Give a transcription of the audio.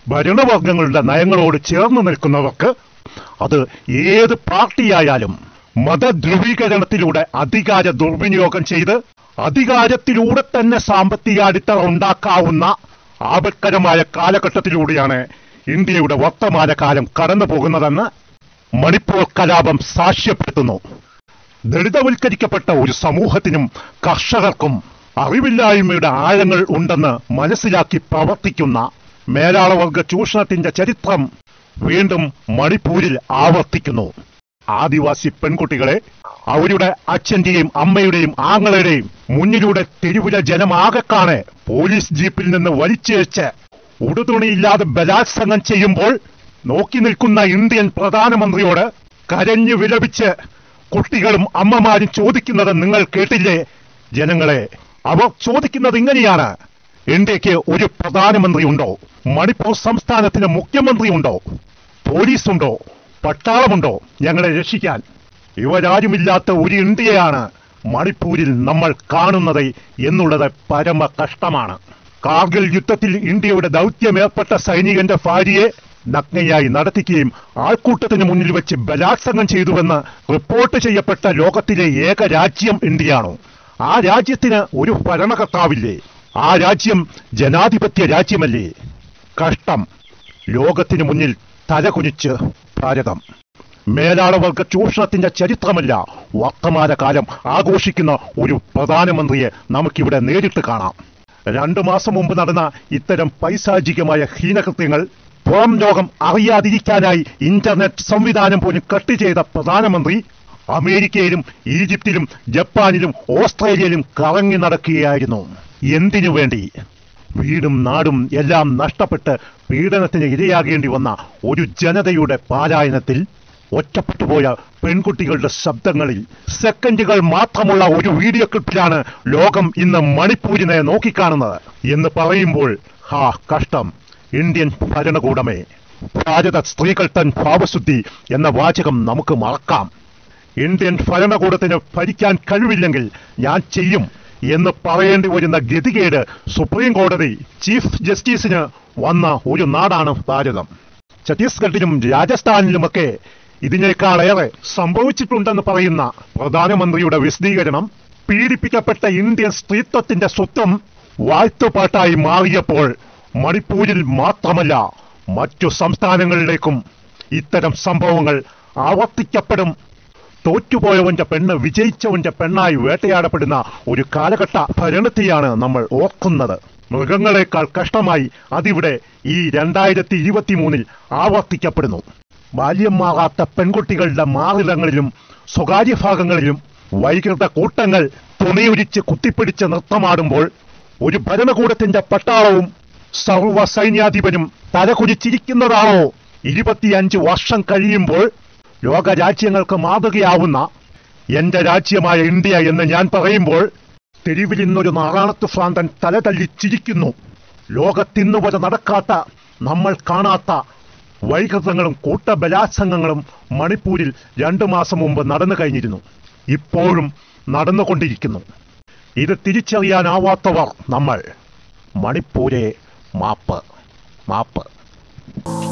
ഭരണവർഗങ്ങളുടെ നയങ്ങളോട് ചേർന്ന് നിൽക്കുന്നവർക്ക് അത് ഏത് പാർട്ടിയായാലും മതധ്രുവീകരണത്തിലൂടെ അധികാര ദുർവിനിയോഗം ചെയ്ത് അധികാരത്തിലൂടെ തന്നെ സാമ്പത്തിക അടിത്തറ ഉണ്ടാക്കാവുന്ന ആപത്കരമായ കാലഘട്ടത്തിലൂടെയാണ് ഇന്ത്യയുടെ വർത്തമാന കാലം കടന്നു പോകുന്നതെന്ന് മണിപ്പൂർ കലാപം സാക്ഷ്യപ്പെടുത്തുന്നു ദളിതവൽക്കരിക്കപ്പെട്ട ഒരു സമൂഹത്തിനും കർഷകർക്കും അറിവില്ലായ്മയുടെ ആഴങ്ങൾ ഉണ്ടെന്ന് മനസ്സിലാക്കി പ്രവർത്തിക്കുന്ന മേലാളവർഗ ചൂഷണത്തിന്റെ ചരിത്രം വീണ്ടും മണിപ്പൂരിൽ ആവർത്തിക്കുന്നു ആദിവാസി പെൺകുട്ടികളെ അവരുടെ അച്ഛന്റെയും അമ്മയുടെയും ആങ്ങളുടെയും മുന്നിലൂടെ തെരുവിലെ ജനമാകെ കാണെ പോലീസ് ജീപ്പിൽ നിന്ന് വലിച്ചേച്ച് ഉടുതുണിയില്ലാതെ ബലാത്സംഗം ചെയ്യുമ്പോൾ നോക്കി നിൽക്കുന്ന ഇന്ത്യൻ പ്രധാനമന്ത്രിയോട് കരഞ്ഞു വിലപിച്ച് കുട്ടികളും അമ്മമാരും ചോദിക്കുന്നത് നിങ്ങൾ കേട്ടില്ലേ ജനങ്ങളെ അവർ ചോദിക്കുന്നത് ഇങ്ങനെയാണ് ഇന്ത്യക്ക് ഒരു പ്രധാനമന്ത്രി ഉണ്ടോ മണിപ്പൂർ സംസ്ഥാനത്തിന് മുഖ്യമന്ത്രി ഉണ്ടോ പോലീസുണ്ടോ പട്ടാളമുണ്ടോ ഞങ്ങളെ രക്ഷിക്കാൻ ഇവരാരുമില്ലാത്ത ഒരു ഇന്ത്യയാണ് മണിപ്പൂരിൽ നമ്മൾ കാണുന്നത് എന്നുള്ളത് പരമ കഷ്ടമാണ് കാർഗിൽ യുദ്ധത്തിൽ ഇന്ത്യയുടെ ദൗത്യമേർപ്പെട്ട സൈനികന്റെ ഭാര്യയെ നഗ്നയായി നടത്തിക്കുകയും ആൾക്കൂട്ടത്തിന് മുന്നിൽ വെച്ച് ബലാത്സംഗം ചെയ്തുവെന്ന് റിപ്പോർട്ട് ചെയ്യപ്പെട്ട ലോകത്തിലെ ഏക രാജ്യം ഇന്ത്യയാണോ ആ രാജ്യത്തിന് ഒരു ഭരണകർത്താവില്ലേ ആ രാജ്യം ജനാധിപത്യ രാജ്യമല്ലേ കഷ്ടം ലോകത്തിനു മുന്നിൽ തലകുനിച്ച് ഭാരതം മേലാളവർഗ ചൂഷണത്തിന്റെ ചരിത്രമല്ല വർത്തമാനകാലം ആഘോഷിക്കുന്ന ഒരു പ്രധാനമന്ത്രിയെ നമുക്കിവിടെ നേരിട്ട് കാണാം രണ്ടു മാസം മുമ്പ് നടന്ന ഇത്തരം പൈശാചികമായ ഹീനകൃത്യങ്ങൾ പുറം ലോകം അറിയാതിരിക്കാനായി ഇന്റർനെറ്റ് സംവിധാനം പോലും കട്ട് ചെയ്ത പ്രധാനമന്ത്രി അമേരിക്കയിലും ഈജിപ്തിലും ജപ്പാനിലും ഓസ്ട്രേലിയയിലും കറങ്ങി നടക്കുകയായിരുന്നു എന്തിനു വേണ്ടി വീടും നാടും എല്ലാം നഷ്ടപ്പെട്ട് പീഡനത്തിന് ഇരയാകേണ്ടി വന്ന ഒരു ജനതയുടെ പാലായനത്തിൽ ഒറ്റപ്പെട്ടുപോയ പെൺകുട്ടികളുടെ ശബ്ദങ്ങളിൽ സെക്കൻഡുകൾ മാത്രമുള്ള ഒരു വീഡിയോ ക്ലിപ്പിലാണ് ലോകം ഇന്ന് മണിപ്പൂരിനെ നോക്കിക്കാണുന്നത് എന്ന് പറയുമ്പോൾ ഹാ കഷ്ടം ഇന്ത്യൻ ഭരണകൂടമേ ഭാരത സ്ത്രീകൾ തൻ ഭാവശുദ്ധി എന്ന വാചകം നമുക്ക് മറക്കാം ഇന്ത്യൻ ഭരണകൂടത്തിന് ഭരിക്കാൻ കഴിവില്ലെങ്കിൽ ഞാൻ ചെയ്യും എന്ന് പറയേണ്ടി വരുന്ന ഗതികേട് സുപ്രീം കോടതി ചീഫ് ജസ്റ്റിസിന് വന്ന ഒരു നാടാണ് ഭാരതം ഛത്തീസ്ഗഡിലും രാജസ്ഥാനിലുമൊക്കെ ഇതിനേക്കാളേറെ സംഭവിച്ചിട്ടുണ്ടെന്ന് പറയുന്ന പ്രധാനമന്ത്രിയുടെ വിശദീകരണം പീഡിപ്പിക്കപ്പെട്ട ഇന്ത്യൻ സ്ത്രീത്വത്തിന്റെ സ്വത്വം വാഴ്ത്തുപാട്ടായി മാറിയപ്പോൾ മണിപ്പൂരിൽ മാത്രമല്ല മറ്റു സംസ്ഥാനങ്ങളിലേക്കും ഇത്തരം സംഭവങ്ങൾ ആവർത്തിക്കപ്പെടും തോറ്റുപോയവന്റെ പെണ്ണ് വിജയിച്ചവന്റെ പെണ്ണായി വേട്ടയാടപ്പെടുന്ന ഒരു കാലഘട്ട ഭരണത്തെയാണ് നമ്മൾ ഓർക്കുന്നത് മൃഗങ്ങളെക്കാൾ കഷ്ടമായി അതിവിടെ ഈ രണ്ടായിരത്തി ഇരുപത്തി മൂന്നിൽ ആവർത്തിക്കപ്പെടുന്നു ബാല്യം മാറാത്ത പെൺകുട്ടികളുടെ മാറിടങ്ങളിലും സ്വകാര്യ ഭാഗങ്ങളിലും വൈകൃത കൂട്ടങ്ങൾ തുണിയുരിച്ച് കുത്തിപ്പിടിച്ച് നൃത്തമാടുമ്പോൾ ഒരു ഭരണകൂടത്തിന്റെ പട്ടാളവും സർവ സൈന്യാധിപനും തലകുരിച്ചിരിക്കുന്നതാണോ ഇരുപത്തിയഞ്ച് വർഷം കഴിയുമ്പോൾ ലോകരാജ്യങ്ങൾക്ക് മാതൃകയാവുന്ന എന്റെ രാജ്യമായ ഇന്ത്യ എന്ന് ഞാൻ പറയുമ്പോൾ തെരുവിൽ ഇന്നൊരു നാറാണത്ത് ഭ്രാന്തൻ തലതല്ലി ചിരിക്കുന്നു ലോകത്തിന്നുവരെ നടക്കാത്ത നമ്മൾ കാണാത്ത വൈകൃതങ്ങളും കൂട്ടബലാത്സംഗങ്ങളും മണിപ്പൂരിൽ രണ്ടു മാസം മുമ്പ് നടന്നു കഴിഞ്ഞിരുന്നു ഇപ്പോഴും നടന്നുകൊണ്ടിരിക്കുന്നു ഇത് തിരിച്ചറിയാനാവാത്തവർ നമ്മൾ മണിപ്പൂരെ മാപ്പ് മാപ്പ്